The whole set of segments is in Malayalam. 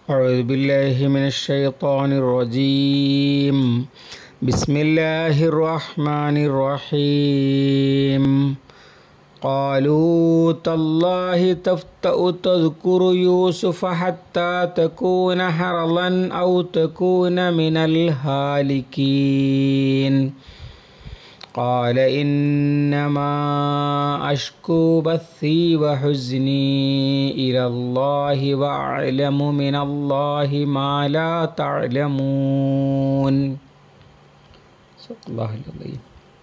أعوذ بالله من الشيطان الرجيم بسم الله الرحمن الرحيم قالوا تالله تفتأ تذكر يوسف حتى تكون حرضا أو تكون من الهالكين قال إنما أشكو بثي وحزني إلى الله وأعلم من الله ما لا تعلمون صدق الله العظيم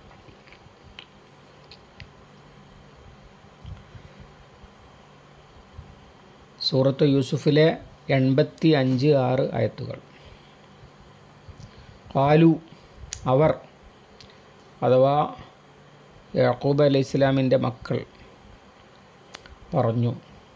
സൂറത്ത് യൂസുഫിലെ എൺപത്തി അഞ്ച് ആറ് ആയത്തുകൾ കാലു അവർ അഥവാ യാക്കൂബ് അലൈഹി ഇസ്ലാമിൻ്റെ മക്കൾ പറഞ്ഞു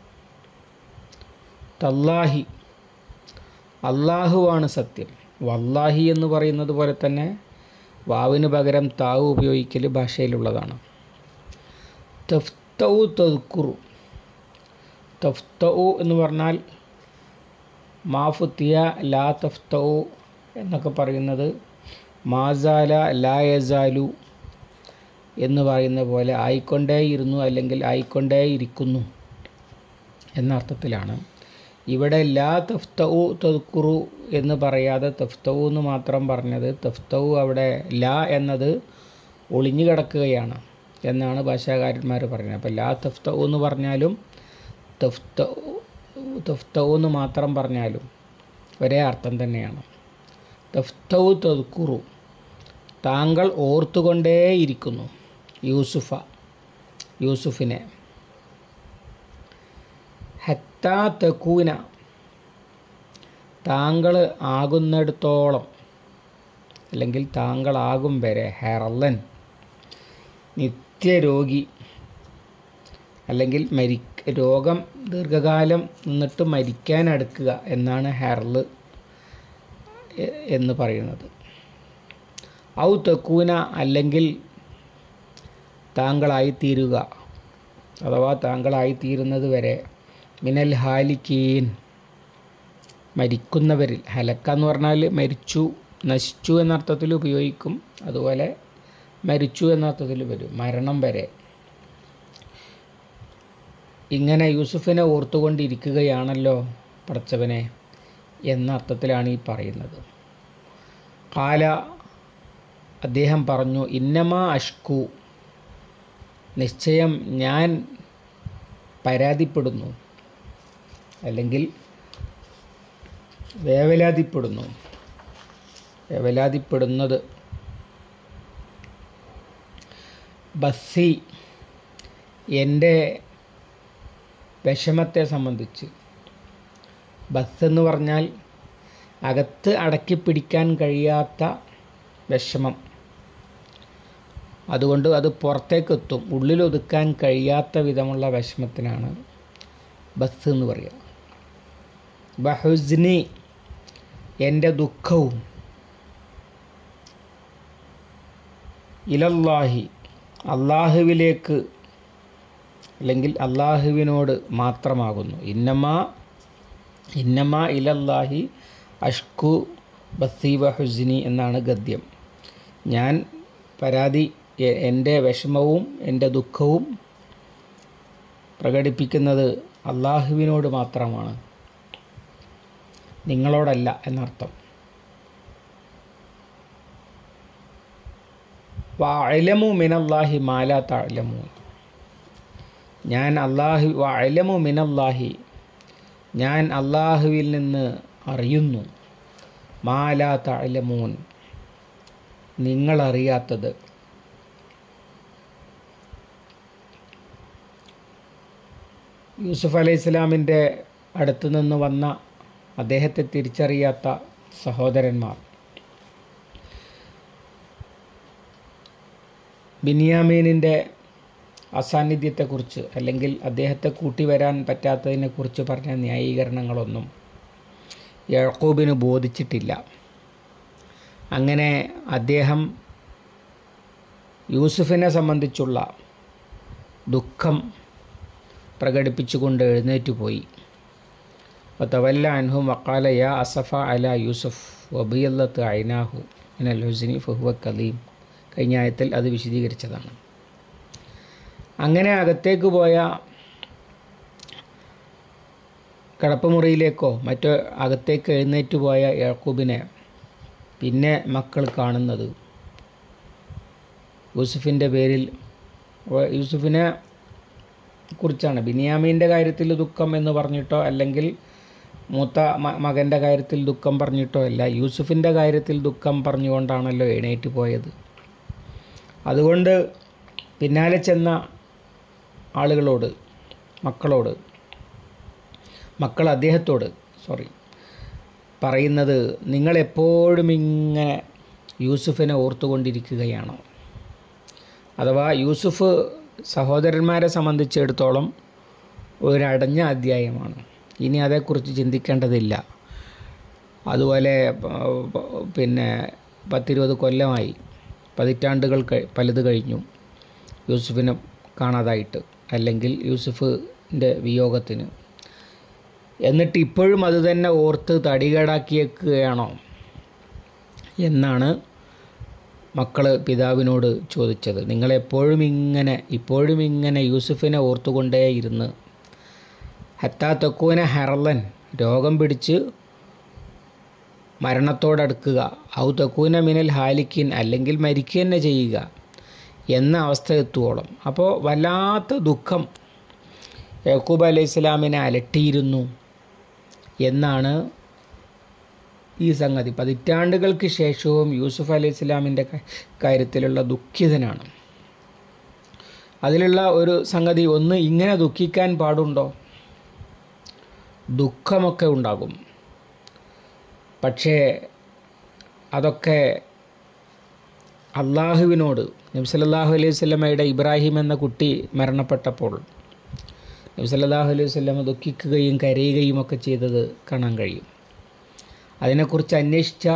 തല്ലാഹി അള്ളാഹുവാണ് സത്യം വല്ലാഹി എന്ന് പറയുന്നത് പോലെ തന്നെ വാവിന് പകരം താവ് ഉപയോഗിക്കൽ ഭാഷയിലുള്ളതാണ് തഫ്തൗ തദ്ക്കുറു തഫ്തൗ എന്ന് പറഞ്ഞാൽ മാഫുത്തിയ ലാ തഫ്തൗ എന്നൊക്കെ പറയുന്നത് മാസാല ലാ യസാലു എന്ന് പറയുന്ന പോലെ ആയിക്കൊണ്ടേയിരുന്നു അല്ലെങ്കിൽ ആയിക്കൊണ്ടേയിരിക്കുന്നു എന്ന അർത്ഥത്തിലാണ് ഇവിടെ ലാ തഫ്തൗ തദ്ക്കുറു എന്ന് പറയാതെ തഫ്തൗ എന്ന് മാത്രം പറഞ്ഞത് തഫ്തൗ അവിടെ ലാ എന്നത് ഒളിഞ്ഞു കിടക്കുകയാണ് എന്നാണ് ഭാഷാകാരന്മാർ പറയുന്നത് അപ്പോൾ ലാ തഫ്തൗ എന്ന് പറഞ്ഞാലും തഫ്തൗ തഫ്തൗ എന്ന് മാത്രം പറഞ്ഞാലും ഒരേ അർത്ഥം തന്നെയാണ് തഫ്തൗ തദ്ക്കുറു താങ്കൾ ഓർത്തുകൊണ്ടേയിരിക്കുന്നു യൂസുഫ യൂസുഫിനെ ഹത്താ തക്കൂന താങ്കൾ ആകുന്നിടത്തോളം അല്ലെങ്കിൽ താങ്കളാകും വരെ ഹെറല്ലൻ നിത്യരോഗി അല്ലെങ്കിൽ മരി രോഗം ദീർഘകാലം നിന്നിട്ട് മരിക്കാൻ അടുക്കുക എന്നാണ് ഹെറല് എന്ന് പറയുന്നത് ഔ തെക്കൂന അല്ലെങ്കിൽ താങ്കളായി തീരുക അഥവാ താങ്കളായി തീരുന്നത് വരെ മിനൽ ഹാലിക്കീൻ മരിക്കുന്നവരിൽ ഹലക്ക എന്ന് പറഞ്ഞാൽ മരിച്ചു നശിച്ചു എന്നർത്ഥത്തിൽ ഉപയോഗിക്കും അതുപോലെ മരിച്ചു എന്നർത്ഥത്തിൽ വരും മരണം വരെ ഇങ്ങനെ യൂസുഫിനെ ഓർത്തുകൊണ്ടിരിക്കുകയാണല്ലോ പടച്ചവനെ എന്ന അർത്ഥത്തിലാണ് ഈ പറയുന്നത് കാല അദ്ദേഹം പറഞ്ഞു ഇന്നമാ അഷ്കു നിശ്ചയം ഞാൻ പരാതിപ്പെടുന്നു അല്ലെങ്കിൽ വേവലാതിപ്പെടുന്നു വേവലാതിപ്പെടുന്നത് ബസ്സി എൻ്റെ വിഷമത്തെ സംബന്ധിച്ച് ബസ് എന്ന് പറഞ്ഞാൽ അകത്ത് അടക്കി പിടിക്കാൻ കഴിയാത്ത വിഷമം അതുകൊണ്ട് അത് പുറത്തേക്ക് എത്തും ഉള്ളിലൊതുക്കാൻ കഴിയാത്ത വിധമുള്ള വിഷമത്തിനാണ് ബസ് എന്ന് പറയുക ബഹുസ്നി എൻ്റെ ദുഃഖവും ഇലല്ലാഹി അള്ളാഹുവിലേക്ക് അല്ലെങ്കിൽ അള്ളാഹുവിനോട് മാത്രമാകുന്നു ഇന്നമ ഇന്നമ ഇലല്ലാഹി അഷ്കു ബസീബ ഹുസ്നി എന്നാണ് ഗദ്യം ഞാൻ പരാതി എൻ്റെ വിഷമവും എൻ്റെ ദുഃഖവും പ്രകടിപ്പിക്കുന്നത് അള്ളാഹുവിനോട് മാത്രമാണ് നിങ്ങളോടല്ല എന്നർത്ഥം വഅലമു മിനല്ലാഹി മാലാ തഅലമു ഞാൻ അള്ളാഹു വഅലമു മിനല്ലാഹി ഞാൻ അള്ളാഹുവിൽ നിന്ന് അറിയുന്നു മാലാ തഅലമൂൻ നിങ്ങളറിയാത്തത് യൂസുഫ് അലൈഹി ഇസ്ലാമിൻ്റെ അടുത്തു നിന്ന് വന്ന അദ്ദേഹത്തെ തിരിച്ചറിയാത്ത സഹോദരന്മാർ ബിനിയാമീനിൻ്റെ അസാന്നിധ്യത്തെക്കുറിച്ച് അല്ലെങ്കിൽ അദ്ദേഹത്തെ കൂട്ടി വരാൻ പറ്റാത്തതിനെക്കുറിച്ച് പറഞ്ഞ ന്യായീകരണങ്ങളൊന്നും യഴക്കൂബിന് ബോധിച്ചിട്ടില്ല അങ്ങനെ അദ്ദേഹം യൂസുഫിനെ സംബന്ധിച്ചുള്ള ദുഃഖം പ്രകടിപ്പിച്ചുകൊണ്ട് എഴുന്നേറ്റ് പോയി വതവല്ല അൻഹും വക്കാല യാ അസഫ അല യൂസുഫ് വബിയല്ലത്ത് ഐനാഹു മിനൽ ഹുസിനി ഫഹുവ കലീം കഴിഞ്ഞ ആയത്തിൽ അത് വിശദീകരിച്ചതാണ് അങ്ങനെ അകത്തേക്ക് പോയ കടപ്പമുറിയിലേക്കോ മറ്റോ അകത്തേക്ക് എഴുന്നേറ്റ് പോയ യാക്കൂബിനെ പിന്നെ മക്കൾ കാണുന്നത് യൂസുഫിൻ്റെ പേരിൽ വ- യൂസുഫിനെ കുറിച്ചാണ് ബിനിയാമീൻ്റെ കാര്യത്തിൽ ദുഃഖം എന്ന് പറഞ്ഞിട്ടോ അല്ലെങ്കിൽ മൂത്ത മ- മകൻ്റെ കാര്യത്തിൽ ദുഃഖം പറഞ്ഞിട്ടോ അല്ല യൂസുഫിൻ്റെ കാര്യത്തിൽ ദുഃഖം പറഞ്ഞുകൊണ്ടാണല്ലോ എണീറ്റ് പോയത് അതുകൊണ്ട് പിന്നാലെ ചെന്ന ആളുകളോട് മക്കളോട് മക്കൾ അദ്ദേഹത്തോട് സോറി പറയുന്നത് നിങ്ങളെപ്പോഴും ഇങ്ങനെ യൂസുഫിനെ ഓർത്തുകൊണ്ടിരിക്കുകയാണോ അഥവാ യൂസുഫ് സഹോദരന്മാരെ സംബന്ധിച്ചിടത്തോളം ഒരടഞ്ഞ അധ്യായമാണ് ഇനി അതേക്കുറിച്ച് ചിന്തിക്കേണ്ടതില്ല അതുപോലെ പ- പിന്നെ പത്തിരുപത് കൊല്ലമായി പതിറ്റാണ്ടുകൾ കഴി- പലത് കഴിഞ്ഞു യൂസുഫിനെ കാണാതായിട്ട് അല്ലെങ്കിൽ യൂസുഫിൻ്റെ വിയോഗത്തിന് എന്നിട്ട് ഇപ്പോഴും അത് തന്നെ ഓർത്ത് തടികേടാക്കിയേക്കുകയാണോ എന്നാണ് മക്കൾ പിതാവിനോട് ചോദിച്ചത് നിങ്ങളെപ്പോഴും ഇങ്ങനെ ഇപ്പോഴും ഇങ്ങനെ യൂസുഫിനെ ഓർത്തുകൊണ്ടേയിരുന്ന് ഹത്താ തൊക്കൂന ഹെറലൻ രോഗം പിടിച്ച് മരണത്തോടടുക്കുക ഔ തൊക്കൂന മിനൽ ഹാലിക്കിൻ അല്ലെങ്കിൽ മരിക്കുക തന്നെ ചെയ്യുക എന്ന അവസ്ഥ എത്തുവോളം അപ്പോൾ വല്ലാത്ത ദുഃഖം യാക്കൂബ് അലൈഹി ഇസ്ലാമിനെ അലട്ടിയിരുന്നു എന്നാണ് ഈ സംഗതി പതിറ്റാണ്ടുകൾക്ക് ശേഷവും യൂസുഫ് അലൈഹി ഇസ്ലാമിൻ്റെ കാര്യത്തിലുള്ള ദുഃഖിതനാണ് അതിലുള്ള ഒരു സംഗതി ഒന്ന് ഇങ്ങനെ ദുഃഖിക്കാൻ പാടുണ്ടോ ദുഃഖമൊക്കെ ഉണ്ടാകും പക്ഷേ അതൊക്കെ അള്ളാഹുവിനോട് നബി സല്ലല്ലാഹു അലൈഹി വസല്ലമയുടെ ഇബ്രാഹിം എന്ന കുട്ടി മരണപ്പെട്ടപ്പോൾ നബി സല്ലല്ലാഹു അലൈഹി വസല്ലമ ദുഃഖിക്കുകയും കരയുകയും ഒക്കെ ചെയ്തത് കാണാൻ കഴിയും അതിനെക്കുറിച്ച് അന്വേഷിച്ച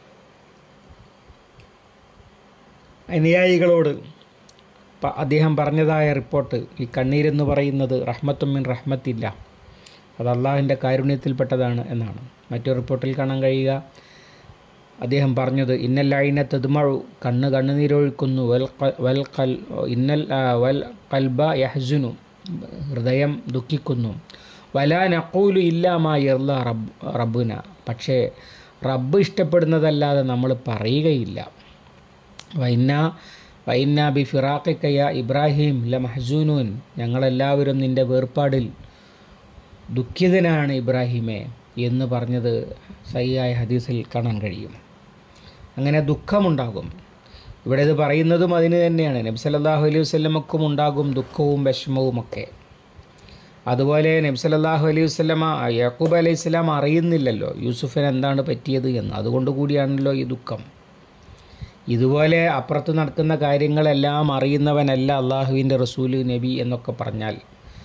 അനുയായികളോട് പ- അദ്ദേഹം പറഞ്ഞതായ റിപ്പോർട്ട് ഈ കണ്ണീരെന്ന് പറയുന്നത് റഹ്മത്തുമിൻ റഹ്മത്തില്ല അത് അള്ളാഹുവിൻ്റെ കാരുണ്യത്തിൽപ്പെട്ടതാണ് എന്നാണ് മറ്റൊരു റിപ്പോർട്ടിൽ കാണാൻ കഴിയുക അദ്ദേഹം പറഞ്ഞത് ഇന്നല്ലൈന തെതുമഴു കണ്ണ് കണ്ണുനീരൊഴുക്കുന്നു വൽ ക- വൽ കൽ ഇന്നൽ ആ, വൽ കൽബ യഹ്സുനു ഹൃദയം ദുഃഖിക്കുന്നു വലാ നക്കൂലു ഇല്ലാമാ ഇർല റബ് റബ്ബുന പക്ഷേ റബ്ബ് ഇഷ്ടപ്പെടുന്നതല്ലാതെ നമ്മൾ പറയുകയില്ല വൈന്ന വൈന്ന ബി ഫിറാഖിക്കയ ഇബ്രാഹിം ല മഹസൂനൂൻ ഞങ്ങളെല്ലാവരും നിൻ്റെ വേർപാടിൽ ദുഃഖിതനാണ് ഇബ്രാഹിമെ എന്ന് പറഞ്ഞത് സയ്യായ ഹദീസിൽ കാണാൻ കഴിയും അങ്ങനെ ദുഃഖമുണ്ടാകും ഇവിടെ ഇത് പറയുന്നതും അതിന് തന്നെയാണ് നബി സല്ലല്ലാഹു അലൈഹി വസല്ലമക്കും ഉണ്ടാകും ദുഃഖവും വിഷമവുമൊക്കെ അതുപോലെ നബി സല്ലല്ലാഹു അലൈഹി വസല്ലമ യാക്കൂബ് അലൈഹി സ്വലാം അറിയുന്നില്ലല്ലോ യൂസുഫിന് എന്താണ് പറ്റിയത് എന്ന് അതുകൊണ്ട് കൂടിയാണല്ലോ ഈ ദുഃഖം ഇതുപോലെ അപ്പുറത്ത് നടക്കുന്ന കാര്യങ്ങളെല്ലാം അറിയുന്നവനല്ല അള്ളാഹുവിൻ്റെ റസൂല് നബി എന്നൊക്കെ പറഞ്ഞാൽ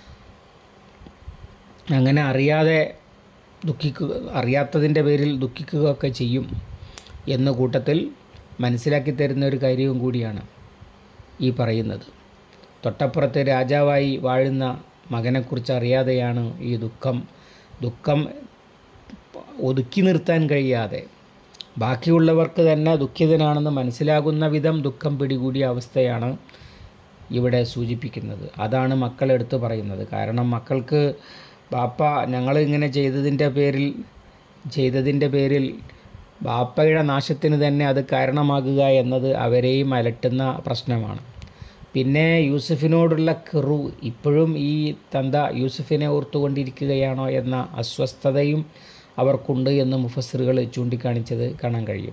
അങ്ങനെ അറിയാതെ ദുഃഖിക്കുക അറിയാത്തതിൻ്റെ പേരിൽ ദുഃഖിക്കുകയൊക്കെ ചെയ്യും എന്ന കൂട്ടത്തിൽ മനസ്സിലാക്കി തരുന്ന ഒരു കാര്യവും കൂടിയാണ് ഈ പറയുന്നത് തൊട്ടപ്പുറത്തെ രാജാവായി വാഴുന്ന മകനെക്കുറിച്ച് അറിയാതെയാണ് ഈ ദുഃഖം ദുഃഖം ഒതുക്കി നിർത്താൻ കഴിയാതെ ബാക്കിയുള്ളവർക്ക് തന്നെ ദുഃഖിതനാണെന്ന് മനസ്സിലാകുന്ന വിധം ദുഃഖം പിടികൂടിയ അവസ്ഥയാണ് ഇവിടെ സൂചിപ്പിക്കുന്നത് അതാണ് മക്കൾ എടുത്തു പറയുന്നത് കാരണം മക്കൾക്ക് ബാപ്പ ഞങ്ങൾ ഇങ്ങനെ ചെയ്തതിൻ്റെ പേരിൽ ചെയ്തതിൻ്റെ പേരിൽ ബാപ്പയുടെ നാശത്തിന് തന്നെ അത് കാരണമാകുക എന്നത് അവരെയും അലട്ടുന്ന പ്രശ്നമാണ് പിന്നെ യൂസഫിനോടുള്ള കെറു ഇപ്പോഴും ഈ തന്ത യൂസഫിനെ ഓർത്തുകൊണ്ടിരിക്കുകയാണോ എന്ന അസ്വസ്ഥതയും അവർക്കുണ്ട് എന്ന് മുഫസ്സിറുകൾ ചൂണ്ടിക്കാണിച്ചത് കാണാൻ കഴിയും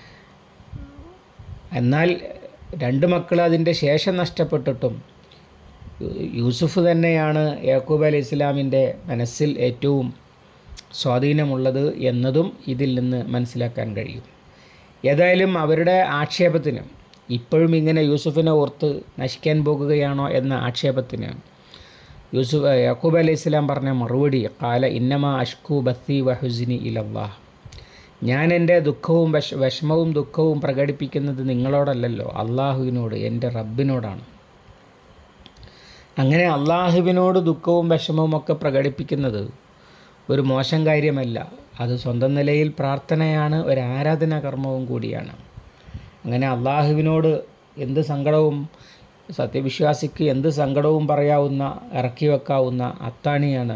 എന്നാൽ രണ്ട് മക്കൾ അതിൻ്റെ ശേഷം നഷ്ടപ്പെട്ടിട്ടും യൂ- യൂസുഫ് തന്നെയാണ് യാക്കൂബ് അലൈഹി ഇസ്ലാമിൻ്റെ മനസ്സിൽ ഏറ്റവും സ്വാധീനമുള്ളത് എന്നതും ഇതിൽ നിന്ന് മനസ്സിലാക്കാൻ കഴിയും ഏതായാലും അവരുടെ ആക്ഷേപത്തിന് ഇപ്പോഴും ഇങ്ങനെ യൂസുഫിനെ ഓർത്ത് നശിക്കാൻ പോകുകയാണോ എന്ന ആക്ഷേപത്തിന് യൂസുഫ് യാക്കൂബ് അലൈഹി ഇസ്ലാം പറഞ്ഞ മറുപടി കാല ഇന്നമ അഷ്കു ബത്തി വഹുസിനി ഇലല്ലാഹ് ഞാൻ എൻ്റെ ദുഃഖവും വിഷ വിഷമവും ദുഃഖവും പ്രകടിപ്പിക്കുന്നത് നിങ്ങളോടല്ലല്ലോ അള്ളാഹുവിനോട് എൻ്റെ റബ്ബിനോടാണ് അങ്ങനെ അള്ളാഹുവിനോട് ദുഃഖവും വിഷമവും ഒക്കെ പ്രകടിപ്പിക്കുന്നത് ഒരു മോശം കാര്യമല്ല അത് സ്വന്തം നിലയിൽ പ്രാർത്ഥനയാണ് ഒരു ആരാധനാ കർമ്മവും കൂടിയാണ് അങ്ങനെ അള്ളാഹുവിനോട് എന്ത് സങ്കടവും സത്യവിശ്വാസിക്ക് എന്ത് സങ്കടവും പറയാവുന്ന ഇറക്കി വെക്കാവുന്ന അത്താണിയാണ്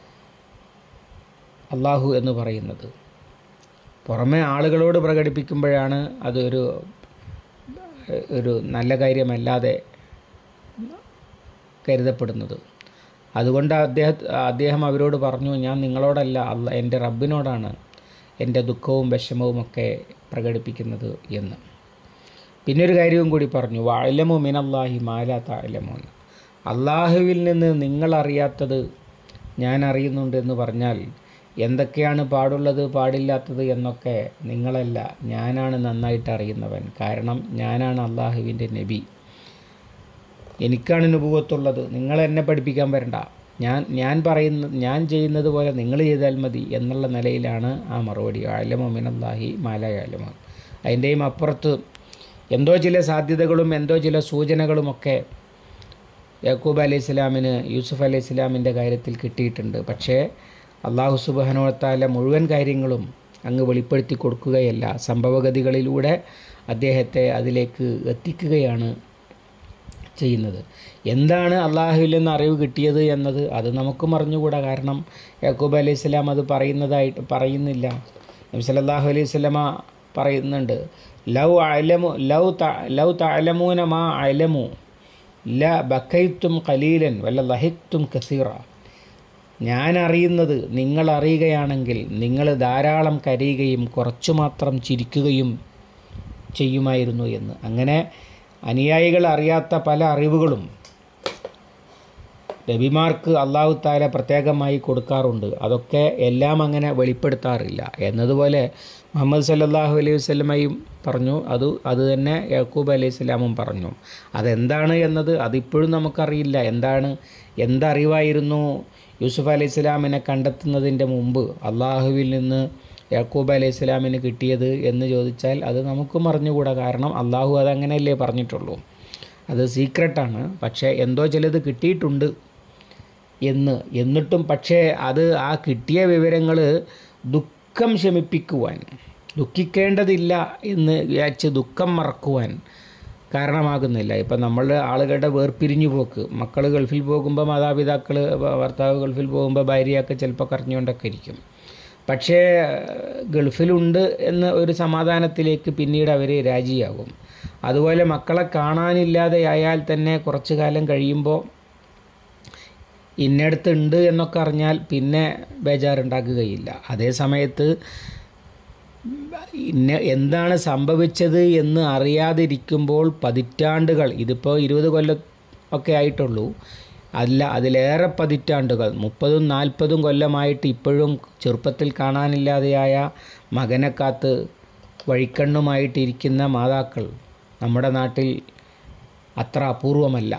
അള്ളാഹു എന്ന് പറയുന്നത് പുറമെ ആളുകളോട് പ്രകടിപ്പിക്കുമ്പോഴാണ് അതൊരു ഒരു നല്ല കാര്യമല്ലാതെ കരുതപ്പെടുന്നത് അതുകൊണ്ട് അദ്ദേഹം അദ്ദേഹം അവരോട് പറഞ്ഞു ഞാൻ നിങ്ങളോടല്ല അല്ല എൻ്റെ റബ്ബിനോടാണ് എൻ്റെ ദുഃഖവും വിഷമവും ഒക്കെ പ്രകടിപ്പിക്കുന്നത് എന്ന് പിന്നെ ഒരു കാര്യവും കൂടി പറഞ്ഞു വാലമു മിനല്ലാഹി മാലാ താലമോൻ അള്ളാഹുവിൽ നിന്ന് നിങ്ങളറിയാത്തത് ഞാൻ അറിയുന്നുണ്ട് എന്ന് പറഞ്ഞാൽ എന്തൊക്കെയാണ് പാടുള്ളത് പാടില്ലാത്തത് എന്നൊക്കെ നിങ്ങളല്ല ഞാനാണ് നന്നായിട്ട് അറിയുന്നവൻ കാരണം ഞാനാണ് അള്ളാഹുവിൻ്റെ നബി എനിക്കാണ് അനുഭവത്തുള്ളത് നിങ്ങൾ എന്നെ പഠിപ്പിക്കാൻ വരണ്ട ഞാൻ ഞാൻ പറയുന്ന ഞാൻ ചെയ്യുന്നത് പോലെ നിങ്ങൾ ചെയ്താൽ മതി എന്നുള്ള നിലയിലാണ് ആ മറുപടി ആലമോ മിനല്ലാഹി മാലയാലമോ അതിൻ്റെയും അപ്പുറത്ത് എന്തോ ചില സാധ്യതകളും എന്തോ ചില സൂചനകളുമൊക്കെ യാക്കൂബ് അലൈഹി ഇസ്ലാമിന് യൂസുഫ് അലൈഹി ഇസ്ലാമിൻ്റെ കാര്യത്തിൽ കിട്ടിയിട്ടുണ്ട് പക്ഷേ അള്ളാഹു സുബാനോത്താല മുഴുവൻ കാര്യങ്ങളും അങ്ങ് വെളിപ്പെടുത്തി കൊടുക്കുകയല്ല സംഭവഗതികളിലൂടെ അദ്ദേഹത്തെ അതിലേക്ക് എത്തിക്കുകയാണ് ചെയ്യുന്നത് എന്താണ് അള്ളാഹുവിൽ നിന്ന് അറിവ് കിട്ടിയത് എന്നത് അത് നമുക്കും അറിഞ്ഞുകൂടാ കാരണം യാക്കൂബ് അലൈഹി സ്വലാം അത് പറയുന്നതായിട്ട് പറയുന്നില്ല നബി സല്ലല്ലാഹു അലൈഹി സ്വലമ പറയുന്നുണ്ട് ലൗ അലമു ലൗ ത ലൗ തലമൂന മാ അലമു ല ബക്കൈത്തും കലീലൻ വല്ല ലഹിക്തും കസീറ ഞാൻ അറിയുന്നത് നിങ്ങൾ അറിയുകയാണെങ്കിൽ നിങ്ങൾ ധാരാളം കരയുകയും കുറച്ചു മാത്രം ചിരിക്കുകയും ചെയ്യുമായിരുന്നു എന്ന് അങ്ങനെ അനുയായികൾ അറിയാത്ത പല അറിവുകളും നബിമാർക്ക് അള്ളാഹു താല പ്രത്യേകമായി കൊടുക്കാറുണ്ട് അതൊക്കെ എല്ലാം അങ്ങനെ വെളിപ്പെടുത്താറില്ല എന്നതുപോലെ മുഹമ്മദ് സല്ലല്ലാഹു അലൈഹി വസല്ലമയും പറഞ്ഞു അത് അത് തന്നെ യാക്കൂബ് അലൈഹി സ്വലാമും പറഞ്ഞു അതെന്താണ് എന്നത് അതിപ്പോഴും നമുക്കറിയില്ല എന്താണ് എന്തറിവായിരുന്നു യൂസുഫ് അലൈഹി സ്വലാമിനെ കണ്ടെത്തുന്നതിൻ്റെ മുമ്പ് അള്ളാഹുവിൽ നിന്ന് യാക്കൂബ് അലൈഹി സ്വലാമിന് കിട്ടിയത് എന്ന് ചോദിച്ചാൽ അത് നമുക്കും അറിഞ്ഞുകൂടാ കാരണം അള്ളാഹു അതങ്ങനെയല്ലേ പറഞ്ഞിട്ടുള്ളൂ അത് സീക്രട്ടാണ് പക്ഷേ എന്തോ ചിലത് കിട്ടിയിട്ടുണ്ട് എന്ന് എന്നിട്ടും പക്ഷേ അത് ആ കിട്ടിയ വിവരങ്ങൾ ദുഃഖം ശമിപ്പിക്കുവാൻ ദുഃഖിക്കേണ്ടതില്ല എന്ന് വിചാരിച്ച് ദുഃഖം മറക്കുവാൻ കാരണമാകുന്നില്ല ഇപ്പം നമ്മളുടെ ആളുകളുടെ വേർപിരിഞ്ഞു പോക്ക് മക്കൾ ഗൾഫിൽ പോകുമ്പോൾ മാതാപിതാക്കൾ ഭർത്താവ് ഗൾഫിൽ പോകുമ്പോൾ ഭാര്യയൊക്കെ ചിലപ്പോൾ കരഞ്ഞുകൊണ്ടൊക്കെ ഇരിക്കും പക്ഷേ ഗൾഫിലുണ്ട് എന്ന ഒരു സമാധാനത്തിലേക്ക് പിന്നീട് അവർ രാജിയാകും അതുപോലെ മക്കളെ കാണാനില്ലാതെ ആയാൽ തന്നെ കുറച്ചു കാലം കഴിയുമ്പോൾ ഇന്നടുത്തുണ്ട് എന്നൊക്കെ അറിഞ്ഞാൽ പിന്നെ ബേജാറുണ്ടാക്കുകയില്ല അതേ സമയത്ത് ഇന്ന എന്താണ് സംഭവിച്ചത് എന്ന് അറിയാതിരിക്കുമ്പോൾ പതിറ്റാണ്ടുകൾ ഇതിപ്പോൾ ഇരുപത് കൊല്ലം ഒക്കെ ആയിട്ടുള്ളൂ അല്ല അതിലേറെ പതിറ്റാണ്ടുകൾ മുപ്പതും നാൽപ്പതും കൊല്ലമായിട്ട് ഇപ്പോഴും ചെറുപ്പത്തിൽ കാണാനില്ലാതെയായ മകനെ കാത്ത് വഴിക്കണ്ണുമായിട്ടിരിക്കുന്ന മാതാക്കൾ നമ്മുടെ നാട്ടിൽ അത്ര അപൂർവമല്ല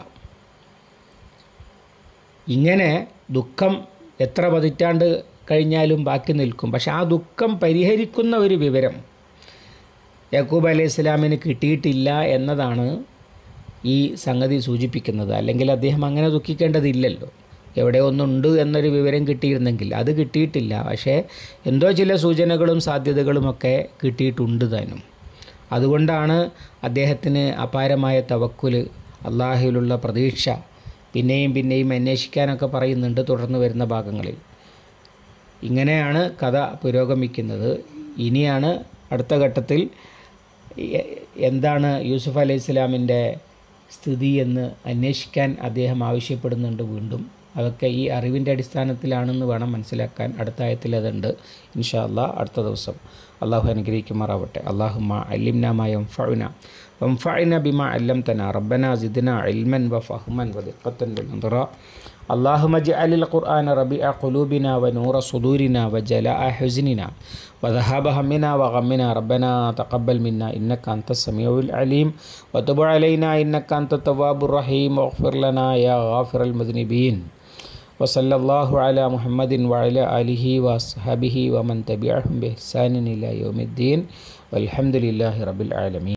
ഇങ്ങനെ ദുഃഖം എത്ര പതിറ്റാണ്ട് കഴിഞ്ഞാലും ബാക്കി നിൽക്കും പക്ഷെ ആ ദുഃഖം പരിഹരിക്കുന്ന ഒരു വിവരം യാക്കൂബ് അലൈഹി സ്വലാമിന് കിട്ടിയിട്ടില്ല എന്നതാണ് ഈ സംഗതി സൂചിപ്പിക്കുന്നത് അല്ലെങ്കിൽ അദ്ദേഹം അങ്ങനെ ദുഃഖിക്കേണ്ടതില്ലല്ലോ എവിടെ ഒന്നുണ്ട് എന്നൊരു വിവരം കിട്ടിയിരുന്നെങ്കിൽ അത് കിട്ടിയിട്ടില്ല പക്ഷേ എന്തോ ചില സൂചനകളും സാധ്യതകളുമൊക്കെ കിട്ടിയിട്ടുണ്ട് താനും അതുകൊണ്ടാണ് അദ്ദേഹത്തിന് അപാരമായ തവക്കുല് അള്ളാഹുവിലുള്ള പ്രതീക്ഷ പിന്നെയും പിന്നെയും അന്വേഷിക്കാനൊക്കെ പറയുന്നുണ്ട് തുടർന്ന് വരുന്ന ഭാഗങ്ങളിൽ ഇങ്ങനെയാണ് കഥ പുരോഗമിക്കുന്നത് ഇനിയാണ് അടുത്ത ഘട്ടത്തിൽ എന്താണ് യൂസുഫ് അലൈഹി ഇസ്ലാമിൻ്റെ സ്ഥിതി എന്ന് അന്വേഷിക്കാൻ അദ്ദേഹം ആവശ്യപ്പെടുന്നുണ്ട് വീണ്ടും അതൊക്കെ ഈ അറിവിൻ്റെ അടിസ്ഥാനത്തിലാണെന്ന് വേണം മനസ്സിലാക്കാൻ അടുത്ത ആയത്തിൽ അതുണ്ട് ഇൻഷാ അല്ലാ അടുത്ത ദിവസം അള്ളാഹു അനുഗ്രഹിക്കുമാറാവട്ടെ അള്ളാഹുമ അല്ലിംനാമായ ഫഴുന വംഫഅന ബിമ അല്ലംതന റബ്ബന സിദ്ന ഇൽമൻ വഫഹ്മൻ വദിഖത്തൻ ബിൽനദറ اللهم اجعل القرآن ربيع قلوبنا ونور صدورنا وجلاء حزننا وذهاب همنا وغمنا ربنا تقبل منا إنك أنت السميع العليم وتب علينا إنك أنت التواب الرحيم واغفر لنا يا غافر المذنبين وصلى الله على محمد وعلى آله وأصحابه ومن تبعهم بإحسان إلى يوم الدين والحمد لله رب العالمين